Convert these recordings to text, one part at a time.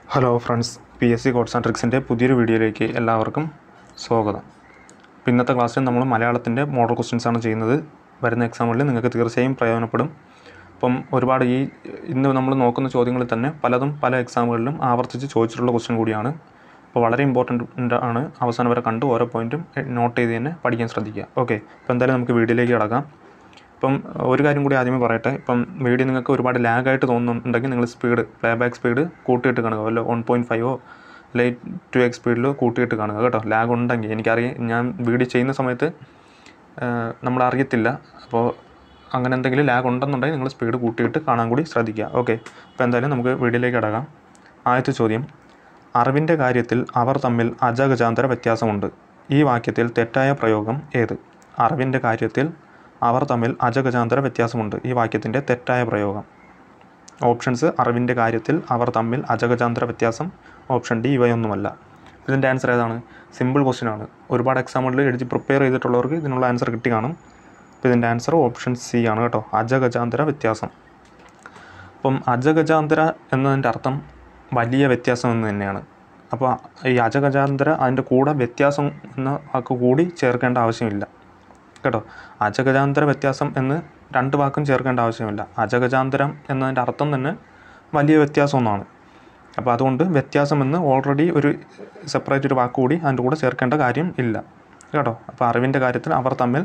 hello friends P S C codes and ട്രിക്സിൻ്റെ പുതിയൊരു വീഡിയോയിലേക്ക് എല്ലാവർക്കും സ്വാഗതം അപ്പോൾ ഇന്നത്തെ ക്ലാസ്സിൽ നമ്മൾ മലയാളത്തിൻ്റെ മോഡൽ ക്വസ്റ്റ്യൻസ് ആണ് ചെയ്യുന്നത് വരുന്ന എക്സാമുകളിൽ നിങ്ങൾക്ക് തീർച്ചയായും പ്രയോജനപ്പെടും അപ്പം ഒരുപാട് ഈ ഇന്ന് നമ്മൾ നോക്കുന്ന ചോദ്യങ്ങളിൽ തന്നെ പലതും പല എക്സാമുകളിലും ആവർത്തിച്ച് ചോദിച്ചിട്ടുള്ള ക്വസ്റ്റ്യൻ കൂടിയാണ് അപ്പോൾ വളരെ ഇമ്പോർട്ടൻ്റ് ആണ് അവസാനം വരെ കണ്ട് ഓരോ പോയിൻറ്റും നോട്ട് ചെയ്ത് തന്നെ പഠിക്കാൻ ശ്രദ്ധിക്കുക ഓക്കെ അപ്പോൾ എന്തായാലും നമുക്ക് വീഡിയോയിലേക്ക് കിടക്കാം ഇപ്പം ഒരു കാര്യം കൂടി ആദ്യമേ പറയട്ടെ ഇപ്പം വീഡിയോ നിങ്ങൾക്ക് ഒരുപാട് ലാഗായിട്ട് തോന്നുന്നുണ്ടെങ്കിൽ നിങ്ങൾ സ്പീഡ് പ്ലേ ബാക്ക് സ്പീഡ് കൂട്ടിയിട്ട് കാണുക വല്ല വൺ പോയിൻറ്റ് ഫൈവോ അല്ലെങ്കിൽ ടു എക്സ് സ്പീഡിലോ കൂട്ടിയിട്ട് കാണുക കേട്ടോ ലാഗ് ഉണ്ടെങ്കിൽ എനിക്കറിയാം ഞാൻ വീഡിയോ ചെയ്യുന്ന സമയത്ത് നമ്മൾ അറിയത്തില്ല അപ്പോൾ അങ്ങനെ എന്തെങ്കിലും ലാഗ് ഉണ്ടെന്നുണ്ടെങ്കിൽ നിങ്ങൾ സ്പീഡ് കൂട്ടിയിട്ട് കാണാൻ കൂടി ശ്രദ്ധിക്കുക ഓക്കെ അപ്പോൾ എന്തായാലും നമുക്ക് വീഡിയോയിലേക്ക് കിടക്കാം ആദ്യത്തെ ചോദ്യം അറിവിൻ്റെ കാര്യത്തിൽ അവർ തമ്മിൽ അജഗജാന്തര വ്യത്യാസമുണ്ട് ഈ വാക്യത്തിൽ തെറ്റായ പ്രയോഗം ഏത് അറിവിൻ്റെ കാര്യത്തിൽ അവർ തമ്മിൽ അജഗജാന്തര വ്യത്യാസമുണ്ട് ഈ വാക്യത്തിൻ്റെ തെറ്റായ പ്രയോഗം ഓപ്ഷൻസ് അറിവിൻ്റെ കാര്യത്തിൽ അവർ തമ്മിൽ അജഗജാന്തര വ്യത്യാസം ഓപ്ഷൻ ഡി ഇവയൊന്നുമല്ല ഇതിൻ്റെ ആൻസർ ഏതാണ് സിമ്പിൾ ക്വസ്റ്റ്യൻ ആണ് ഒരുപാട് എക്സാമുകളിൽ എഴുതി പ്രിപ്പയർ ചെയ്തിട്ടുള്ളവർക്ക് ഇതിനുള്ള ആൻസർ കിട്ടി കാണും അപ്പോൾ ഇതിൻ്റെ ആൻസർ ഓപ്ഷൻ സി ആണ് കേട്ടോ അജഗജാന്തര വ്യത്യാസം അപ്പം അജഗജാന്തര എന്നതിൻ്റെ അർത്ഥം വലിയ വ്യത്യാസം എന്ന് തന്നെയാണ് അപ്പോൾ ഈ അജഗജാന്തര അതിൻ്റെ കൂടെ വ്യത്യാസം എന്ന വാക്ക് കൂടി ചേർക്കേണ്ട ആവശ്യമില്ല കേട്ടോ അജഗജാന്തര വ്യത്യാസം എന്ന് രണ്ട് വാക്കും ചേർക്കേണ്ട ആവശ്യമില്ല അജഗജാന്തരം എന്നതിൻ്റെ അർത്ഥം തന്നെ വലിയ വ്യത്യാസം ഒന്നാണ് അപ്പോൾ അതുകൊണ്ട് വ്യത്യാസം എന്ന് ഓൾറെഡി ഒരു സെപ്പറേറ്റ് ഒരു വാക്ക് കൂടി അതിൻ്റെ കൂടെ ചേർക്കേണ്ട കാര്യം ഇല്ല കേട്ടോ അപ്പോൾ അറിവിൻ്റെ കാര്യത്തിൽ അവർ തമ്മിൽ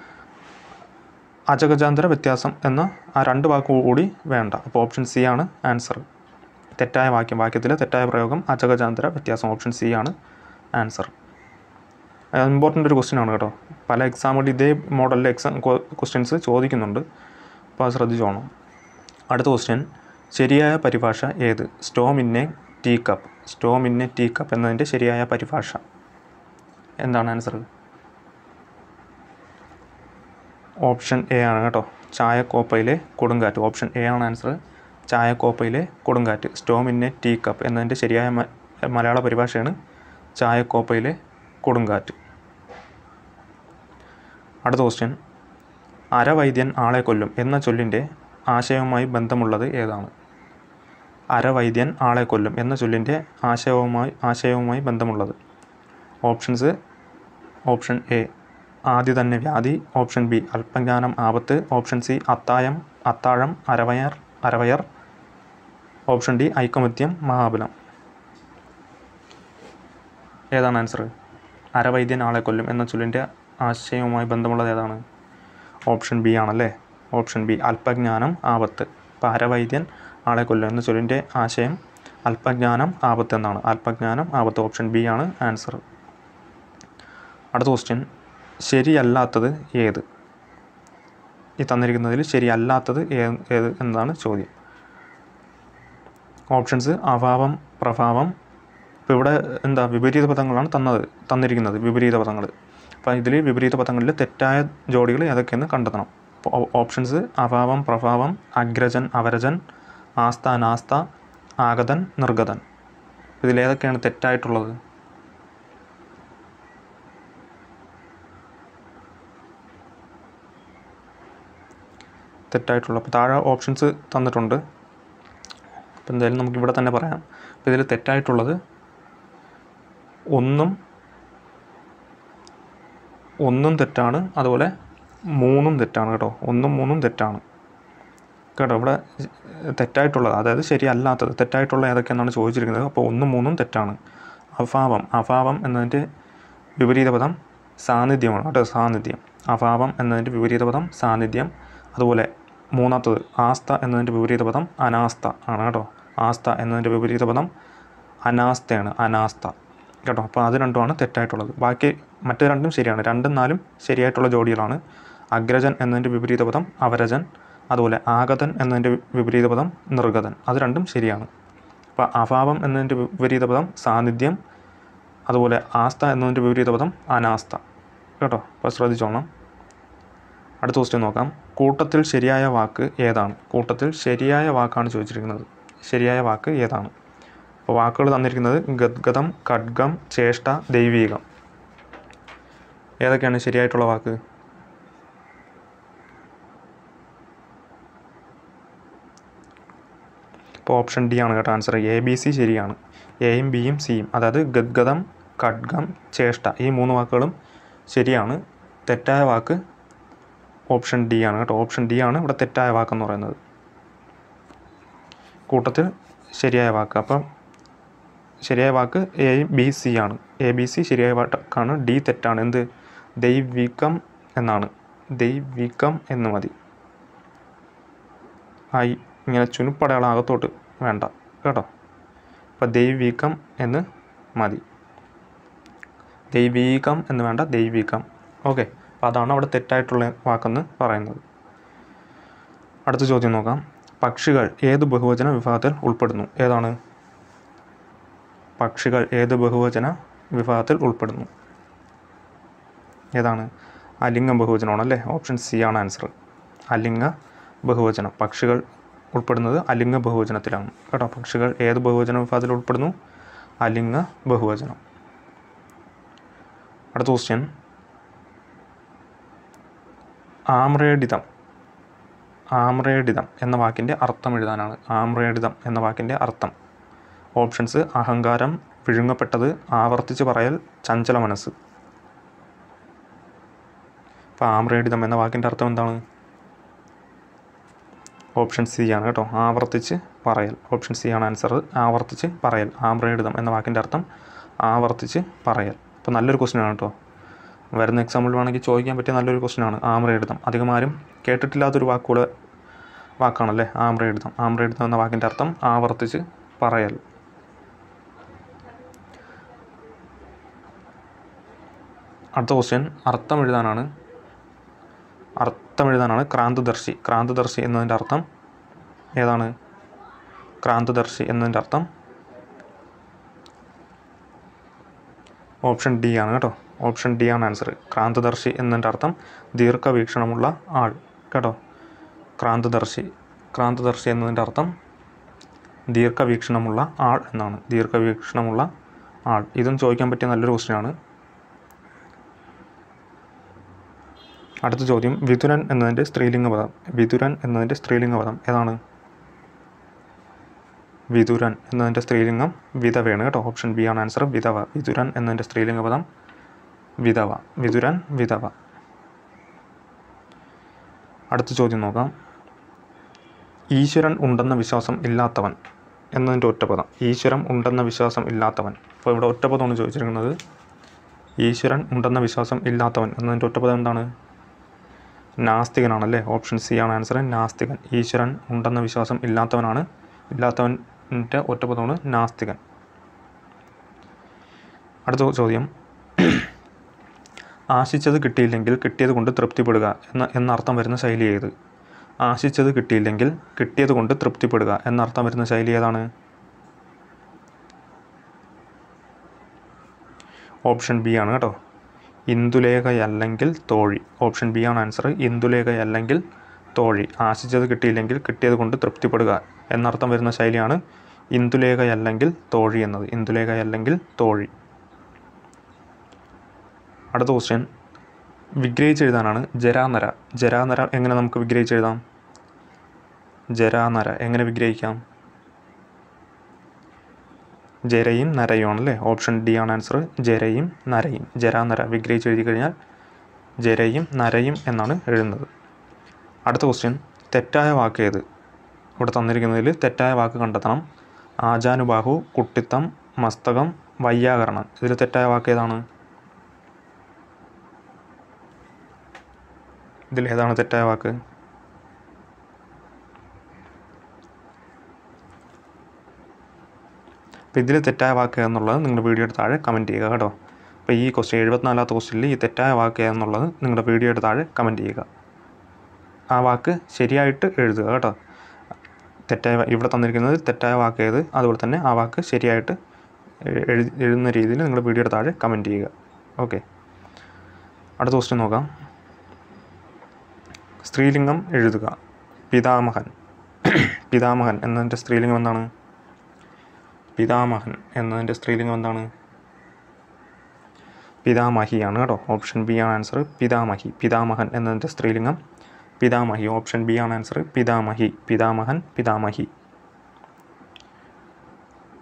അജഗജാന്തര വ്യത്യാസം എന്ന ആ രണ്ട് വാക്ക് കൂടി വേണ്ട അപ്പോൾ ഓപ്ഷൻ സി ആണ് ആൻസർ തെറ്റായ വാക്യം വാക്യത്തിലെ തെറ്റായ പ്രയോഗം അജഗജാന്തര വ്യത്യാസം ഓപ്ഷൻ സി ആണ് ആൻസർ ഇമ്പോർട്ടൻ്റ് ഒരു ക്വസ്റ്റ്യൻ ആണ് കേട്ടോ പല എക്സാമുകളിൽ ഇതേ മോഡലിലെ എക്സാം ക്വസ്റ്റ്യൻസ് ചോദിക്കുന്നുണ്ട് അപ്പോൾ അത് ശ്രദ്ധിച്ചോണം അടുത്ത ക്വസ്റ്റ്യൻ ശരിയായ പരിഭാഷ ഏത് storm in a tea cup storm in a tea cup എന്നതിൻ്റെ ശരിയായ പരിഭാഷ എന്താണ് ആൻസർ ഓപ്ഷൻ എ ആണ് കേട്ടോ ചായക്കോപ്പയിലെ കൊടുങ്കാറ്റ് ഓപ്ഷൻ എ ആണ് ആൻസർ ചായക്കോപ്പയിലെ കൊടുങ്കാറ്റ് storm in a tea cup എന്നതിൻ്റെ ശരിയായ മ- മലയാള പരിഭാഷയാണ് ചായക്കോപ്പയിലെ കൊടുങ്കാറ്റ് അടുത്ത ക്വസ്റ്റ്യൻ അരവൈദ്യൻ ആളെ കൊല്ലും എന്ന ചൊല്ലിൻ്റെ ആശയവുമായി ബന്ധമുള്ളത് ഏതാണ് അരവൈദ്യൻ ആളെ കൊല്ലും എന്ന ചൊല്ലിൻ്റെ ആശയവുമായി ആശയവുമായി ബന്ധമുള്ളത് ഓപ്ഷൻസ് ഓപ്ഷൻ എ ആദ്യ തന്നെ വ്യാധി ഓപ്ഷൻ ബി അല്പജ്ഞാനം ആപത്ത് ഓപ്ഷൻ സി അത്തായം അത്താഴം അരവയർ അരവയർ ഓപ്ഷൻ ഡി ഐക്കമത്യം മഹാബലം ഏതാണ് ആൻസർ അരവൈദ്യൻ ആളെ കൊല്ലും എന്ന ചൊല്ലിൻ്റെ ആശയവുമായി ബന്ധമുള്ളത് ഏതാണ് ഓപ്ഷൻ ബി ആണല്ലേ ഓപ്ഷൻ ബി അല്പജ്ഞാനം ആപത്ത് അപ്പോൾ അരവൈദ്യൻ ആളെ കൊല്ലും എന്ന ചൊല്ലിൻ്റെ ആശയം അല്പജ്ഞാനം ആപത്ത് എന്നാണ് അല്പജ്ഞാനം ആപത്ത് ഓപ്ഷൻ ബി ആണ് ആൻസർ അടുത്ത ക്വസ്റ്റ്യൻ ശരിയല്ലാത്തത് ഏത് ഈ തന്നിരിക്കുന്നതിൽ ശരിയല്ലാത്തത് ഏ- ഏത് എന്നതാണ് ചോദ്യം ഓപ്ഷൻസ് അഭാവം പ്രഭാവം ഇപ്പോൾ ഇവിടെ എന്താ വിപരീത പദങ്ങളാണ് തന്നത് തന്നിരിക്കുന്നത് വിപരീത പദങ്ങൾ അപ്പോൾ ഇതിൽ വിപരീത പദങ്ങളിൽ തെറ്റായ ജോഡികൾ ഏതൊക്കെയെന്ന് കണ്ടെത്തണം അപ്പോൾ ഓ- ഓപ്ഷൻസ് അഭാവം പ്രഭാവം അഗ്രജൻ അവരജൻ ആസ്ഥ അനാസ്ഥ ആഗതൻ നിർഗതൻ ഇതിലേതൊക്കെയാണ് തെറ്റായിട്ടുള്ളത് തെറ്റായിട്ടുള്ള അപ്പോൾ താഴെ ഓപ്ഷൻസ് തന്നിട്ടുണ്ട് അപ്പോൾ എന്തായാലും നമുക്ക് ഇവിടെ തന്നെ പറയാം അപ്പോൾ ഇതിൽ തെറ്റായിട്ടുള്ളത് ഒന്നും ഒന്നും തെറ്റാണ് അതുപോലെ മൂന്നും തെറ്റാണ് കേട്ടോ ഒന്നും മൂന്നും തെറ്റാണ് കേട്ടോ ഇവിടെ തെറ്റായിട്ടുള്ളത് അതായത് ശരിയല്ലാത്തത് തെറ്റായിട്ടുള്ള ഏതൊക്കെയെന്നാണ് ചോദിച്ചിരിക്കുന്നത് അപ്പോൾ ഒന്നും മൂന്നും തെറ്റാണ് അഭാവം അഭാവം എന്നതിൻ്റെ വിപരീത പദം സാന്നിധ്യമാണ് കേട്ടോ സാന്നിധ്യം അഭാവം എന്നതിൻ്റെ വിപരീത പദം സാന്നിധ്യം അതുപോലെ മൂന്നാമത്തത് ആസ്ഥ എന്നതിൻ്റെ വിപരീത പദം അനാസ്ഥ ആണ് കേട്ടോ ആസ്ഥ എന്നതിൻ്റെ വിപരീത പദം അനാസ്ഥയാണ് അനാസ്ഥ കേട്ടോ അപ്പോൾ അത് രണ്ടുമാണ് തെറ്റായിട്ടുള്ളത് ബാക്കി മറ്റ് രണ്ടും ശരിയാണ് രണ്ടും നാലും ശരിയായിട്ടുള്ള ജോഡികളാണ് അഗ്രജൻ എന്നതിൻ്റെ വിപരീത പദം അവരജൻ അതുപോലെ ആഗതൻ എന്നതിൻ്റെ വിപരീത പദം നിർഗതൻ അത് രണ്ടും ശരിയാണ് അപ്പോൾ അഭാവം എന്നതിൻ്റെ വിപരീത പദം സാന്നിധ്യം അതുപോലെ ആസ്ഥ എന്നതിൻ്റെ വിപരീത പദം അനാസ്ഥ കേട്ടോ അപ്പോൾ ശ്രദ്ധിച്ചോണം അടുത്ത ക്വസ്റ്റ്യൻ നോക്കാം കൂട്ടത്തിൽ ശരിയായ വാക്ക് ഏതാണ് കൂട്ടത്തിൽ ശരിയായ വാക്കാണ് ചോദിച്ചിരിക്കുന്നത് ശരിയായ വാക്ക് ഏതാണ് അപ്പോൾ വാക്കുകൾ തന്നിരിക്കുന്നത് ഗദ്ഗതം ഖഡ്ഗം ചേഷ്ട ദൈവീകം ഏതൊക്കെയാണ് ശരിയായിട്ടുള്ള വാക്ക് അപ്പോൾ ഓപ്ഷൻ ഡി ആണ് കേട്ടോ ആൻസർ എ ബി സി ശരിയാണ് എയും ബിയും സിയും അതായത് ഗദ്ഗതം ഖഡ്ഗം ചേഷ്ട ഈ മൂന്ന് വാക്കുകളും ശരിയാണ് തെറ്റായ വാക്ക് ഓപ്ഷൻ ഡി ആണ് കേട്ടോ ഓപ്ഷൻ ഡി ആണ് ഇവിടെ തെറ്റായ വാക്കെന്ന് പറയുന്നത് കൂട്ടത്തിൽ ശരിയായ വാക്ക് അപ്പം ശരിയായ വാക്ക് എ ബി സി ആണ് എ ബി സി ശരിയായ വാക്കാണ് ഡി തെറ്റാണ് എന്ത് ദൈവികം എന്നാണ് ദൈവികം എന്ന് മതി ആയി ഇങ്ങനെ ചുനുപ്പടയാളം അകത്തോട്ട് വേണ്ട കേട്ടോ അപ്പോൾ ദൈവികം എന്ന് മതി ദൈവീകം എന്ന് വേണ്ട ദൈവികം ഓക്കെ അപ്പോൾ അതാണ് അവിടെ തെറ്റായിട്ടുള്ള വാക്കെന്ന് പറയുന്നത് അടുത്ത ചോദ്യം നോക്കാം പക്ഷികൾ ഏത് ബഹുവചന വിഭാഗത്തിൽ ഉൾപ്പെടുന്നു ഏതാണ് പക്ഷികൾ ഏത് ബഹുവചന വിഭാഗത്തിൽ ഉൾപ്പെടുന്നു ഏതാണ് അലിംഗ ബഹുവചനമാണ് അല്ലേ ഓപ്ഷൻ സി ആണ് ആൻസർ അലിംഗ ബഹുവചനം പക്ഷികൾ ഉൾപ്പെടുന്നത് അലിംഗ ബഹുവചനത്തിലാണ് കേട്ടോ പക്ഷികൾ ഏത് ബഹുവചന വിഭാഗത്തിൽ ഉൾപ്പെടുന്നു അലിംഗ ബഹുവചനം അടുത്ത ക്വസ്റ്റ്യൻ ആമ്രേഡിതം ആമ്രേഡിതം എന്ന വാക്കിൻ്റെ അർത്ഥം എഴുതാനാണ് ആമ്രേഡിതം എന്ന വാക്കിൻ്റെ അർത്ഥം ഓപ്ഷൻസ് അഹങ്കാരം വിഴുങ്ങപ്പെട്ടത് ആവർത്തിച്ച് പറയൽ ചഞ്ചല മനസ്സ് അപ്പോൾ ആമ്രേഡിതം എന്ന വാക്കിൻ്റെ അർത്ഥം എന്താണ് ഓപ്ഷൻ സി ആണ് കേട്ടോ ആവർത്തിച്ച് പറയൽ ഓപ്ഷൻ സി ആണ് ആൻസർ ആവർത്തിച്ച് പറയൽ ആമ്രേഡിതം എന്ന വാക്കിൻ്റെ അർത്ഥം ആവർത്തിച്ച് പറയൽ അപ്പോൾ നല്ലൊരു ക്വസ്റ്റ്യൻ ആണ് കേട്ടോ വരുന്ന എക്സാമ്പിൾ വേണമെങ്കിൽ ചോദിക്കാൻ പറ്റിയ നല്ലൊരു ക്വസ്റ്റ്യൻ ആണ് ആമ്രയെഴുതം അധികം ആരും കേട്ടിട്ടില്ലാത്തൊരു വാക്കുകൂടെ വാക്കാണല്ലേ ആമ്രയെഴുതം ആമ്രയെഴുതം എന്ന വാക്കിൻ്റെ അർത്ഥം ആവർത്തിച്ച് പറയൽ അടുത്ത ക്വസ്റ്റ്യൻ അർത്ഥം എഴുതാനാണ് അർത്ഥം എഴുതാനാണ് ക്രാന്തദർശി ക്രാന്തദർശി എന്നതിൻ്റെ അർത്ഥം ഏതാണ് ക്രാന്തദർശി എന്നതിൻ്റെ അർത്ഥം ഓപ്ഷൻ ഡി ആണ് കേട്ടോ ഓപ്ഷൻ ഡി ആണ് ആൻസർ ക്രാന്തദർശി എന്നതിൻ്റെ അർത്ഥം ദീർഘവീക്ഷണമുള്ള ആൾ കേട്ടോ ക്രാന്തദർശി ക്രാന്തദർശി എന്നതിൻ്റെ അർത്ഥം ദീർഘവീക്ഷണമുള്ള ആൾ എന്നാണ് ദീർഘവീക്ഷണമുള്ള ആൾ ഇതും ചോദിക്കാൻ പറ്റിയ നല്ലൊരു ക്വസ്റ്റ്യനാണ് അടുത്ത ചോദ്യം വിതുരൻ എന്നതിൻ്റെ സ്ത്രീലിംഗ പദം വിതുരൻ എന്നതിൻ്റെ സ്ത്രീലിംഗ പദം ഏതാണ് വിതുരൻ എന്നതിൻ്റെ സ്ത്രീലിംഗം വിധവയാണ് കേട്ടോ ഓപ്ഷൻ ബി ആണ് ആൻസർ വിധവ വിതുരൻ എന്നതിൻ്റെ സ്ത്രീലിംഗ പദം വിധവ വിതുരൻ വിധവ അടുത്ത ചോദ്യം നോക്കാം ഈശ്വരൻ ഉണ്ടെന്ന വിശ്വാസം ഇല്ലാത്തവൻ എന്നതിൻ്റെ ഒറ്റപദം ഈശ്വരൻ ഉണ്ടെന്ന വിശ്വാസം ഇല്ലാത്തവൻ അപ്പോൾ ഇവിടെ ഒറ്റപദമാണ് ചോദിച്ചിരിക്കുന്നത് ഈശ്വരൻ ഉണ്ടെന്ന വിശ്വാസം ഇല്ലാത്തവൻ എന്നതിൻ്റെ ഒറ്റപദം എന്താണ് നാസ്തികനാണല്ലേ ഓപ്ഷൻ സി ആണ് ആൻസർ നാസ്തികൻ ഈശ്വരൻ ഉണ്ടെന്ന വിശ്വാസം ഇല്ലാത്തവനാണ് ഇല്ലാത്തവൻ്റെ ഒറ്റപദമാണ് നാസ്തികൻ അടുത്ത ചോദ്യം ആശിച്ചത് കിട്ടിയില്ലെങ്കിൽ കിട്ടിയത് കൊണ്ട് തൃപ്തിപ്പെടുക എന്ന എന്നർത്ഥം വരുന്ന ശൈലി ഏത് ആശിച്ചത് കിട്ടിയില്ലെങ്കിൽ കിട്ടിയത് കൊണ്ട് തൃപ്തിപ്പെടുക എന്നർത്ഥം വരുന്ന ശൈലി ഏതാണ് ഓപ്ഷൻ ബി ആണ് കേട്ടോ ഇന്ദുലേഖയല്ലെങ്കിൽ തോഴി ഓപ്ഷൻ ബി ആണ് ആൻസർ ഇന്ദുലേഖയല്ലെങ്കിൽ തോഴി ആശിച്ചത് കിട്ടിയില്ലെങ്കിൽ കിട്ടിയത് കൊണ്ട് തൃപ്തിപ്പെടുക എന്നർത്ഥം വരുന്ന ശൈലിയാണ് ഇന്ദുലേഖയല്ലെങ്കിൽ തോഴി എന്നത് ഇന്ദുലേഖയല്ലെങ്കിൽ തോഴി അടുത്ത ക്വസ്റ്റ്യൻ വിഗ്രഹിച്ച് എഴുതാനാണ് ജരാനര ജരാനര എങ്ങനെ നമുക്ക് വിഗ്രഹിച്ച് എഴുതാം ജരാനര എങ്ങനെ വിഗ്രഹിക്കാം ജരയും നരയും ആണല്ലേ ഓപ്ഷൻ ഡി ആണ് ആൻസർ ജരയും നരയും ജരാനര വിഗ്രഹിച്ച് എഴുതി കഴിഞ്ഞാൽ ജരയും നരയും എന്നാണ് എഴുതുന്നത് അടുത്ത ക്വസ്റ്റ്യൻ തെറ്റായ വാക്ക് ഏത് ഇവിടെ തന്നിരിക്കുന്നതിൽ തെറ്റായ വാക്ക് കണ്ടെത്തണം ആജാനുബാഹു കുട്ടിത്തം മസ്തകം വയ്യാകരണം ഇതിൽ തെറ്റായ വാക്ക് ഏതാണ് ഇതിൽ ഏതാണ് തെറ്റായ വാക്ക് അപ്പോൾ ഇതിൽ തെറ്റായ വാക്ക് എന്നുള്ളത് നിങ്ങളുടെ വീഡിയോയുടെ താഴെ കമൻറ്റ് ചെയ്യുക കേട്ടോ അപ്പോൾ ഈ ക്വസ്റ്റ്യൻ എഴുപത്തിനാലാമത്തെ ക്വസ്റ്റ്യനിൽ ഈ തെറ്റായ വാക്ക് എന്നുള്ളത് നിങ്ങളുടെ വീഡിയോയുടെ താഴെ കമൻറ്റ് ചെയ്യുക ആ വാക്ക് ശരിയായിട്ട് എഴുതുക കേട്ടോ തെറ്റായ വാ- ഇവിടെ തന്നിരിക്കുന്നത് തെറ്റായ വാക്ക് ഏത് അതുപോലെ തന്നെ ആ വാക്ക് ശരിയായിട്ട് എഴുതി എഴുതുന്ന രീതിയിൽ നിങ്ങളുടെ വീഡിയോയുടെ താഴെ കമൻറ്റ് ചെയ്യുക ഓക്കെ അടുത്ത ക്വസ്റ്റ്യൻ നോക്കാം സ്ത്രീലിംഗം എഴുതുക പിതാമഹൻ പിതാമഹൻ എന്നതിൻ്റെ സ്ത്രീലിംഗം എന്താണ് പിതാമഹൻ എന്നതിൻ്റെ സ്ത്രീലിംഗം എന്താണ് പിതാമഹിയാണ് കേട്ടോ ഓപ്ഷൻ ബി ആണ് ആൻസർ പിതാമഹി പിതാമഹൻ എന്നതിൻ്റെ സ്ത്രീലിംഗം പിതാമഹി ഓപ്ഷൻ ബി ആണ് ആൻസർ പിതാമഹി പിതാമഹൻ പിതാമഹി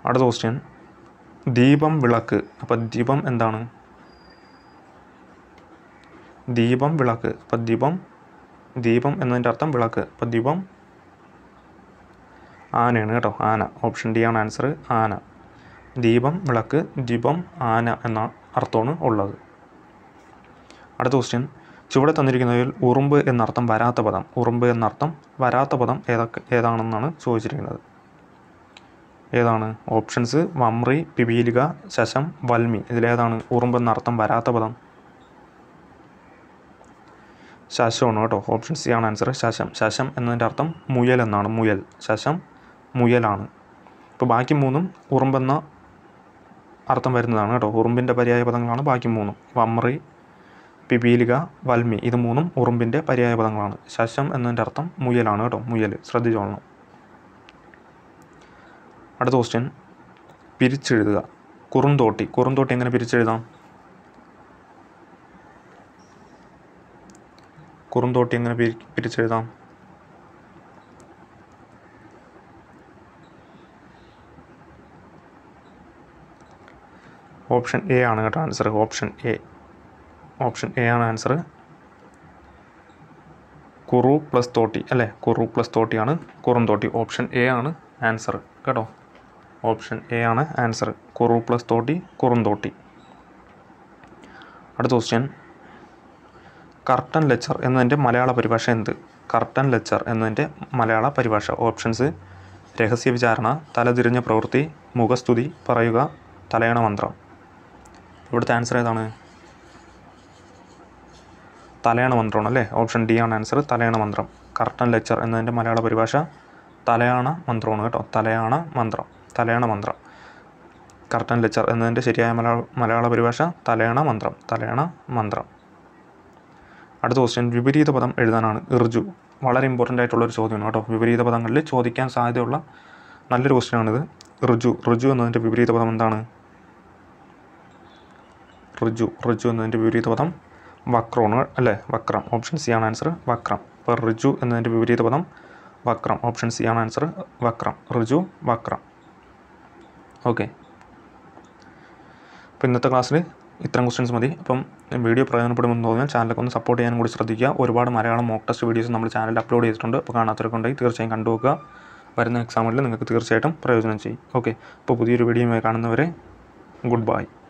അടുത്ത ക്വസ്റ്റ്യൻ ദീപം വിളക്ക് അപ്പോൾ ദീപം എന്താണ് ദീപം വിളക്ക് അപ്പോൾ ദീപം ദീപം എന്നതിൻ്റെ അർത്ഥം വിളക്ക് അപ്പോൾ ദീപം ആനയാണ് കേട്ടോ ആന ഓപ്ഷൻ ഡി ആണ് ആൻസർ ആന ദീപം വിളക്ക് ദീപം ആന എന്ന അർത്ഥമാണ് ഉള്ളത് അടുത്ത ക്വസ്റ്റ്യൻ ചുവടെ തന്നിരിക്കുന്നതിൽ ഉറുമ്പ് എന്നർത്ഥം വരാത്ത പദം ഉറുമ്പ് എന്നർത്ഥം വരാത്ത പദം ഏതൊക്കെ ഏതാണെന്നാണ് ചോദിച്ചിരിക്കുന്നത് ഏതാണ് ഓപ്ഷൻസ് വമ്രി പിപീലിക ശശം വൽമി ഇതിലേതാണ് ഉറുമ്പ് എന്നർത്ഥം വരാത്ത പദം ശശമാണ് കേട്ടോ ഓപ്ഷൻ സി ആണ് ആൻസർ ശശം ശശം എന്നതിൻ്റെ അർത്ഥം മുയൽ എന്നാണ് മുയൽ ശശം മുയലാണ് ഇപ്പോൾ ബാക്കി മൂന്നും ഉറുമ്പെന്ന അർത്ഥം വരുന്നതാണ് കേട്ടോ ഉറുമ്പിൻ്റെ പര്യായ പദങ്ങളാണ് ബാക്കി മൂന്നും വമ്രി പിപീലിക വൽമി ഇത് മൂന്നും ഉറുമ്പിൻ്റെ പര്യായ പദങ്ങളാണ് ശശം എന്നതിൻ്റെ അർത്ഥം മുയലാണ് കേട്ടോ മുയൽ ശ്രദ്ധിച്ചോളണം അടുത്ത ക്വസ്റ്റ്യൻ പിരിച്ചെഴുതുക കുറുന്തോട്ടി കുറുന്തോട്ടി എങ്ങനെ പിരിച്ചെഴുതാം കുറുന്തോട്ടി എങ്ങനെ പിരി പിരിച്ചെഴുതാം ഓപ്ഷൻ എ ആണ് കേട്ടോ answer option A option A ആണ് ആൻസർ കുറു പ്ലസ് തോട്ടി അല്ലേ കുറു പ്ലസ് തോട്ടിയാണ് കുറുന്തോട്ടി ഓപ്ഷൻ എ ആണ് ആൻസർ കേട്ടോ ഓപ്ഷൻ എ ആണ് ആൻസർ കുറു പ്ലസ് തോട്ടി കുറുന്തോട്ടി അടുത്ത ക്വസ്റ്റ്യൻ കർട്ടൻ ലെക്ചർ എന്നതിൻ്റെ മലയാള പരിഭാഷ എന്ത് കർട്ടൻ ലെക്ചർ എന്നതിൻ്റെ മലയാള പരിഭാഷ ഓപ്ഷൻസ് രഹസ്യ വിചാരണ തലതിരിഞ്ഞ പ്രവൃത്തി മുഖസ്തുതി പറയുക തലയണ മന്ത്രം ഇവിടുത്തെ ആൻസർ ഏതാണ് തലയണ മന്ത്രമാണ് അല്ലേ ഓപ്ഷൻ ഡി ആണ് ആൻസർ തലയണ മന്ത്രം കർട്ടൻ ലെക്ചർ എന്നതിൻ്റെ മലയാള പരിഭാഷ തലയാണ മന്ത്രമാണ് കേട്ടോ തലയാണ മന്ത്രം തലയണ മന്ത്രം കർട്ടൻ ലെക്ചർ എന്നതിൻ്റെ ശരിയായ മലയാള മലയാള പരിഭാഷ തലയണ മന്ത്രം തലയണ മന്ത്രം അടുത്ത ക്വസ്റ്റ്യൻ വിപരീത പദം എഴുതാനാണ് ഇർജു വളരെ ഇമ്പോർട്ടൻ്റ് ആയിട്ടുള്ള ഒരു ചോദ്യമാണ് കേട്ടോ വിപരീത പദങ്ങളിൽ ചോദിക്കാൻ സാധ്യതയുള്ള നല്ലൊരു ക്വസ്റ്റ്യൻ ആണിത് ഋജു ഋജു എന്നതിൻ്റെ വിപരീത പദം എന്താണ് ഋജു ഋജു എന്നതിൻ്റെ വിപരീത പദം വക്രമാണ് അല്ലേ വക്രം ഓപ്ഷൻ സി ആണ് ആൻസർ വക്രം അപ്പോൾ ഋജു എന്നതിൻ്റെ വിപരീത പദം വക്രം ഓപ്ഷൻ സി ആണ് ആൻസർ വക്രം ഋജു വക്രം ഓക്കെ അപ്പോൾ ഇന്നത്തെ ക്ലാസ്സിൽ ഇത്തരം ക്വസ്റ്റ്യൻസ് മതി അപ്പം വീഡിയോ പ്രയോജനപ്പെടുമെന്ന് തോന്നിയാൽ ചാനലൊക്കെ ഒന്ന് സപ്പോർട്ട് ചെയ്യാനും കൂടി ശ്രദ്ധിക്കുക ഒരുപാട് മലയാളം മോക്ക് ടെസ്റ്റ് വീഡിയോസ് നമ്മൾ ചാനലിൽ അപ്ലോഡ് ചെയ്തിട്ടുണ്ട് അപ്പോൾ കാണാത്തവരൊക്കെ ഉണ്ടെങ്കിൽ തീർച്ചയായും കണ്ടുവെക്കുക വരുന്ന എക്സാമിൽ നിങ്ങൾക്ക് തീർച്ചയായിട്ടും പ്രയോജനം ചെയ്യും ഓക്കെ അപ്പോൾ പുതിയൊരു വീഡിയോയുമായി കാണുന്നവരെ ഗുഡ് ബൈ